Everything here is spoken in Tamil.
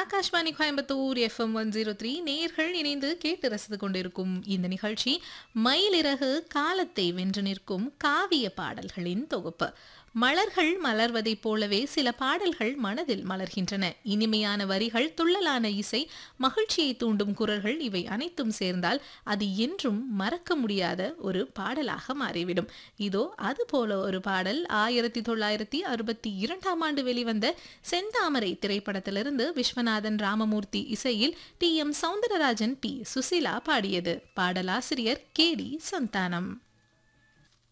Akashvani Coimbatore FM one zero three நேர்கள் இணைந்து கேட்டு ரசித்து கொண்டிருக்கும் இந்த நிகழ்ச்சி மயிலிறகு காலத்தை வென்று நிற்கும் காவிய பாடல்களின் தொகுப்பு மலர்கள் மலர்வதைப் போலவே சில பாடல்கள் மனதில் மலர்கின்றன இனிமையான வரிகள் துள்ளலான இசை மகிழ்ச்சியை தூண்டும் குரல்கள் இவை அனைத்தும் சேர்ந்தால் அது என்றும் மறக்க முடியாத ஒரு பாடலாக மாறிவிடும் இதோ அது போல ஒரு பாடல் ஆயிரத்தி தொள்ளாயிரத்தி அறுபத்தி இரண்டாம் ஆண்டு வெளிவந்த செந்தாமரை திரைப்படத்திலிருந்து விஸ்வநாதன் ராமமூர்த்தி இசையில் T M Soundararajan P Susheela பாடியது பாடலாசிரியர் கே டி சந்தானம்